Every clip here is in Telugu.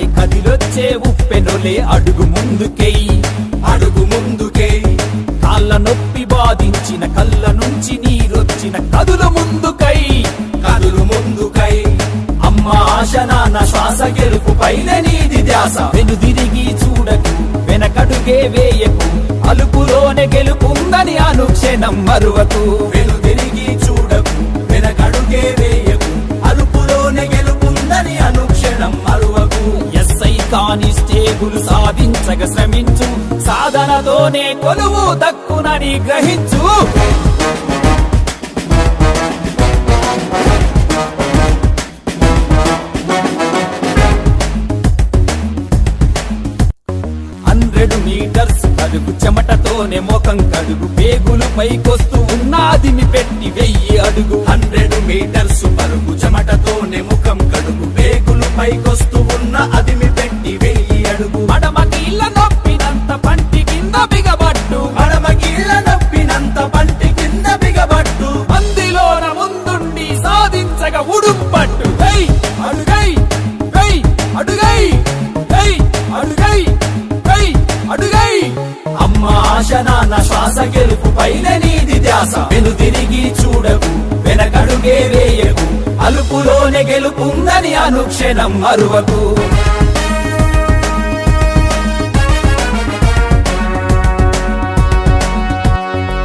కదిలొచ్చే ఉప్పెనులే అడుగు ముందుకెయ్యి అడుగు ముందుకే కాళ్ళ నొప్పి బాధించిన కళ్ళ నుంచి నీరొచ్చిన కదులు ముందుకై కదులు ముందుకై అమ్మ ఆశ నాన్న శ్వాస గెలుపు పైన నీది ధ్యాస వెనుదిరిగి చూడకు వెనకడుగే వేయకు అలుపులోనే గెలుపుందని అనుక్షణం మరువకు వెనుదిరిగి చూడకు వెనకడుగే వేయకు అదుపులోనే గెలుపుందని అనుక్షణం మరువకు ఎస్ఐ కానిస్టేబుల్ సాధించగ శ్రమించు సాధనతోనే కొలువు దక్కునని గ్రహించు హండ్రెడ్ మీటర్స్ కడుగు చెమటతోనే ముఖం కడుగు పేగులు పైకొస్తూ ఉన్నాదిని పెట్టి వెయ్యి అడుగు హండ్రెడ్ మీటర్స్ పరుగు చెమటతోనే ముఖం కడుగు పేగులు పైకొస్తూ ఉన్న అదిమి పెట్టి వెయ్యి అడుగు మడమ కీళ్ళ నొప్పినంత పంటి కింద బిగబట్టు మడమ కీళ్ళ నొప్పినంత పంటి కింద బిగబట్టు మందిలోన ముందుండి సాధించగ ఉడుంపట్టు గై అడుగై గై అడుగై గై అడుగై గై అడుగై అమ్మ ఆశ నాన్న శ్వాస గెలుపు పైన నీది ధ్యాస వెనుదిరిగి చూడకు వెనకడుగే వేయకు అలుపులోనే గెలుపుందని అనుక్షణం మరువకు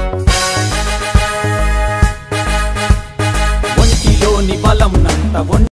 ఒంటిలోని బలం నంత